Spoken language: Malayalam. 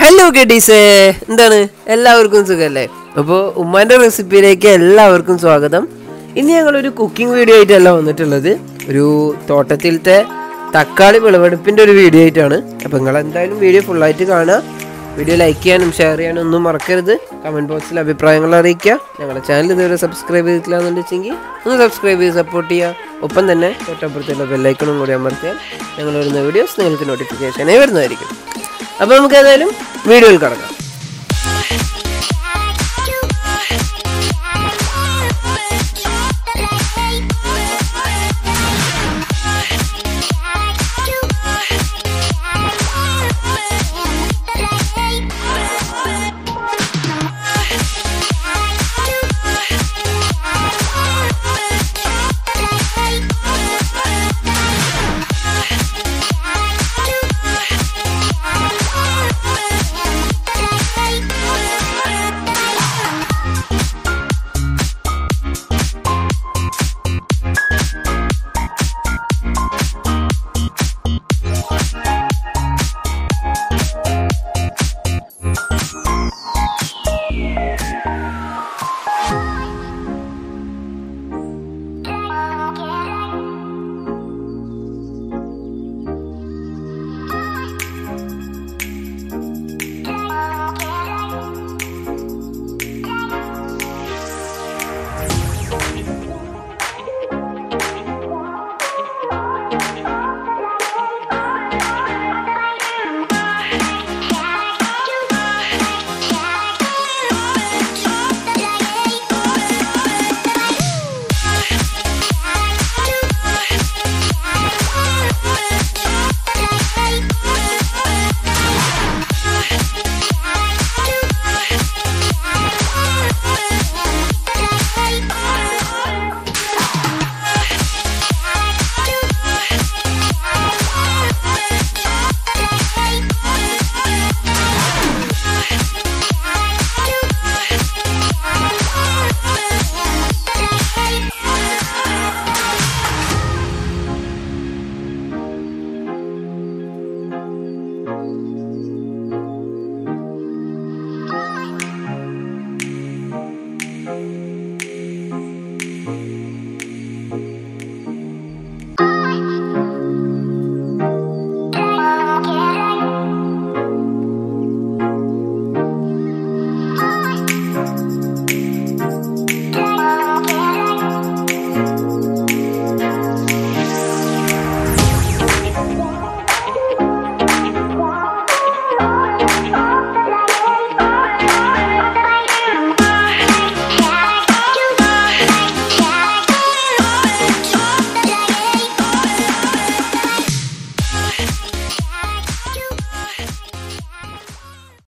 ഹലോ ഗഡീസേ എന്താണ് എല്ലാവർക്കും സുഖമല്ലേ അപ്പോൾ ഉമ്മാൻ്റെ റെസിപ്പിയിലേക്ക് എല്ലാവർക്കും സ്വാഗതം ഇന്ന് ഞങ്ങളൊരു കുക്കിംഗ് വീഡിയോ ആയിട്ടല്ല വന്നിട്ടുള്ളത് ഒരു തോട്ടത്തിലത്തെ തക്കാളി വിളവെടുപ്പിൻ്റെ ഒരു വീഡിയോ ആയിട്ടാണ് അപ്പോൾ നിങ്ങൾ എന്തായാലും വീഡിയോ ഫുള്ളായിട്ട് കാണുക വീഡിയോ ലൈക്ക് ചെയ്യാനും ഷെയർ ചെയ്യാനും ഒന്നും മറക്കരുത് കമൻറ്റ് ബോക്സിൽ അഭിപ്രായങ്ങൾ അറിയിക്കുക ഞങ്ങളുടെ ചാനൽ ഇതുവരെ സബ്സ്ക്രൈബ് ചെയ്തിട്ടില്ലാന്നുണ്ടെങ്കിൽ ഒന്ന് സബ്സ്ക്രൈബ് ചെയ്ത് സപ്പോർട്ട് ചെയ്യുക ഒപ്പം തന്നെ തൊട്ടപ്പുറത്തുള്ള ബെല്ലൈക്കണും കൂടി അമർത്തിയാൽ ഞങ്ങൾ വരുന്ന വീഡിയോസ് നിങ്ങൾക്ക് നോട്ടിഫിക്കേഷനായി വരുന്നതായിരിക്കും അപ്പോൾ നമുക്ക് ഏതായാലും വീഡിയോയിൽ കടക്കാം